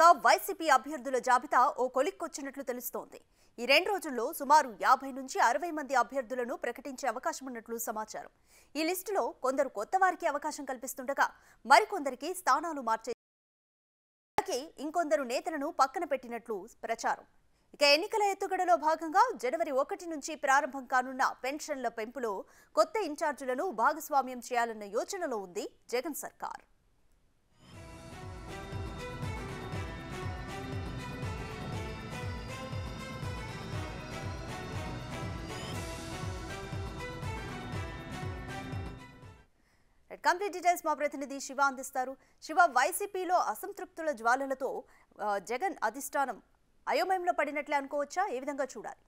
ఇక వైసీపీ అభ్యర్థుల జాబితా ఓ కొలిక్కొచ్చినట్లు తెలుస్తోంది ఈ రెండు రోజుల్లో సుమారు యాభై నుంచి అరవై మంది అభ్యర్థులను ప్రకటించే అవకాశం ఉన్నట్లు సమాచారం ఈ లిస్టులో కొందరు కొత్త వారికి అవకాశం కల్పిస్తుండగా మరికొందరికి స్థానాలు మార్చే అలాగే ఇంకొందరు నేతలను పక్కన పెట్టినట్లు ప్రచారం ఇక ఎన్నికల ఎత్తుగడలో భాగంగా జనవరి ఒకటి నుంచి ప్రారంభం కానున్న పెన్షన్ల పెంపులో కొత్త ఇన్ఛార్జీలను భాగస్వామ్యం చేయాలన్న యోచనలో ఉంది జగన్ సర్కార్ కంప్లీట్ డీటెయిల్స్ మా ప్రతినిధి శివ అందిస్తారు శివ వైసీపీలో అసంతృప్తుల జ్వాలలతో ఆ, జగన్ అధిష్టానం అయోమయంలో పడినట్లే అనుకోవచ్చా ఏ విధంగా చూడాలి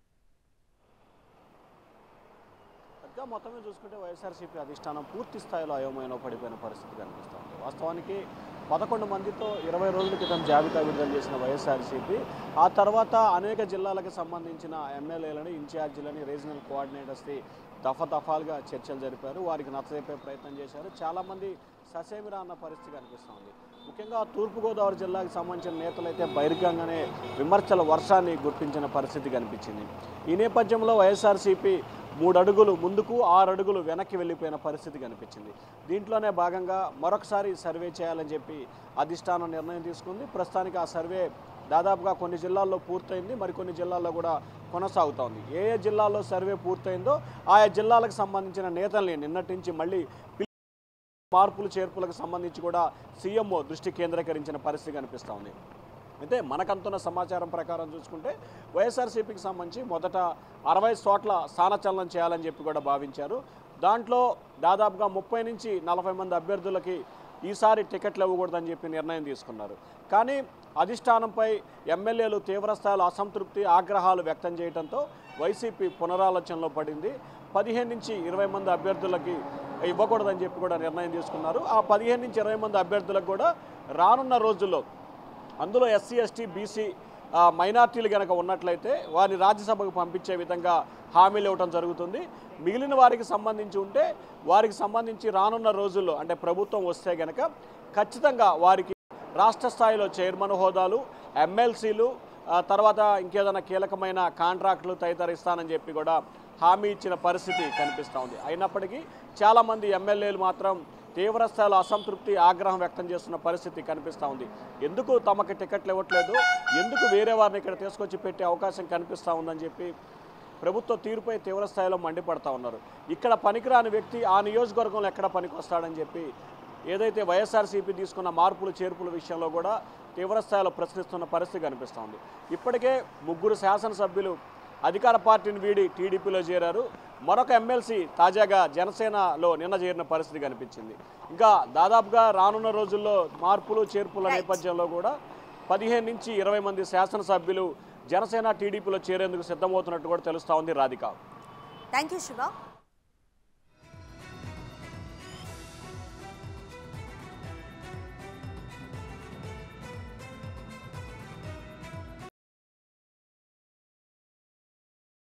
పెద్దగా మొత్తం మీద చూసుకుంటే వైఎస్ఆర్సీపీ అధిష్టానం పూర్తి స్థాయిలో అయోమయంలో పడిపోయిన పరిస్థితి కనిపిస్తుంది వాస్తవానికి పదకొండు మందితో ఇరవై రోజుల క్రితం జాబితా విడుదల చేసిన వైఎస్ఆర్సీపీ ఆ తర్వాత అనేక జిల్లాలకు సంబంధించిన ఎమ్మెల్యేలని ఇన్ఛార్జీలని రీజనల్ కోఆర్డినేటర్స్ని దఫా దఫాలుగా చర్చలు జరిపారు వారికి నచ్చజెప్పే ప్రయత్నం చేశారు చాలామంది ససేమిరా అన్న పరిస్థితి కనిపిస్తోంది ముఖ్యంగా తూర్పుగోదావరి జిల్లాకు సంబంధించిన నేతలైతే బహిర్గంగానే విమర్శల వర్షాన్ని గుర్తించిన పరిస్థితి కనిపించింది ఈ నేపథ్యంలో వైఎస్ఆర్సీపీ మూడు అడుగులు ముందుకు ఆరు అడుగులు వెనక్కి వెళ్ళిపోయిన పరిస్థితి కనిపించింది దీంట్లోనే భాగంగా మరొకసారి సర్వే చేయాలని చెప్పి అధిష్టానం నిర్ణయం తీసుకుంది ప్రస్తుతానికి ఆ సర్వే దాదాపుగా కొన్ని జిల్లాల్లో పూర్తయింది మరికొన్ని జిల్లాల్లో కూడా కొనసాగుతోంది ఏ ఏ జిల్లాల్లో సర్వే పూర్తయిందో ఆయా జిల్లాలకు సంబంధించిన నేతల్ని నిన్నటి నుంచి మళ్ళీ పిలి- మార్పులు చేర్పులకు సంబంధించి కూడా సీఎంఓ దృష్టి కేంద్రీకరించిన పరిస్థితి కనిపిస్తూ ఉంది అయితే మనకంతున్న సమాచారం ప్రకారం చూసుకుంటే వైఎస్ఆర్సీపీకి సంబంధించి మొదట అరవై చోట్ల స్థానచలనం చేయాలని చెప్పి కూడా భావించారు దాంట్లో దాదాపుగా ముప్పై నుంచి నలభై మంది అభ్యర్థులకి ఈసారి టికెట్లు ఇవ్వకూడదని చెప్పి నిర్ణయం తీసుకున్నారు కానీ అధిష్టానంపై ఎమ్మెల్యేలు తీవ్రస్థాయిలో అసంతృప్తి ఆగ్రహాలు వ్యక్తం చేయడంతో వైసీపీ పునరాలోచనలో పడింది పదిహేను నుంచి ఇరవై మంది అభ్యర్థులకి ఇవ్వకూడదని చెప్పి కూడా నిర్ణయం తీసుకున్నారు ఆ పదిహేను నుంచి ఇరవై మంది అభ్యర్థులకు కూడా రానున్న రోజుల్లో అందులో ఎస్సీ ఎస్టీ బీసీ మైనార్టీలు కనుక ఉన్నట్లయితే వారిని రాజ్యసభకు పంపించే విధంగా హామీలు ఇవ్వడం జరుగుతుంది మిగిలిన వారికి సంబంధించి ఉంటే వారికి సంబంధించి రానున్న రోజుల్లో అంటే ప్రభుత్వం వస్తే గనక ఖచ్చితంగా వారికి రాష్ట్ర స్థాయిలో చైర్మన్ హోదాలు ఎమ్మెల్సీలు ఆ తర్వాత ఇంకేదైనా కీలకమైన కాంట్రాక్టులు తదితర ఇస్తానని చెప్పి కూడా హామీ ఇచ్చిన పరిస్థితి కనిపిస్తూ ఉంది అయినప్పటికీ చాలామంది ఎమ్మెల్యేలు మాత్రం తీవ్రస్థాయిలో అసంతృప్తి ఆగ్రహం వ్యక్తం చేస్తున్న పరిస్థితి కనిపిస్తూ ఉంది ఎందుకు తమకు టికెట్లు ఇవ్వట్లేదు ఎందుకు వేరే వారిని ఇక్కడ తీసుకొచ్చి పెట్టే అవకాశం కనిపిస్తూ ఉందని చెప్పి ప్రభుత్వ తీరుపై తీవ్రస్థాయిలో మండిపడతా ఉన్నారు ఇక్కడ పనికిరాని వ్యక్తి ఆ నియోజకవర్గంలో ఎక్కడ పనికొస్తాడని చెప్పి ఏదైతే వైఎస్ఆర్సీపీ తీసుకున్న మార్పులు చేర్పుల విషయంలో కూడా తీవ్రస్థాయిలో ప్రశ్నిస్తున్న పరిస్థితి కనిపిస్తోంది ఇప్పటికే ముగ్గురు శాసనసభ్యులు అధికార పార్టీని వీడి టీడీపీలో చేరారు మరొక ఎమ్మెల్సీ తాజాగా జనసేనలో నిన్న చేరిన పరిస్థితి కనిపించింది ఇంకా దాదాపుగా రానున్న రోజుల్లో మార్పులు చేర్పుల Right. నేపథ్యంలో కూడా పదిహేను నుంచి ఇరవై మంది శాసనసభ్యులు జనసేన టీడీపీలో చేరేందుకు సిద్ధమవుతున్నట్టు కూడా తెలుస్తూ ఉంది రాధిక థ్యాంక్ యూ శివ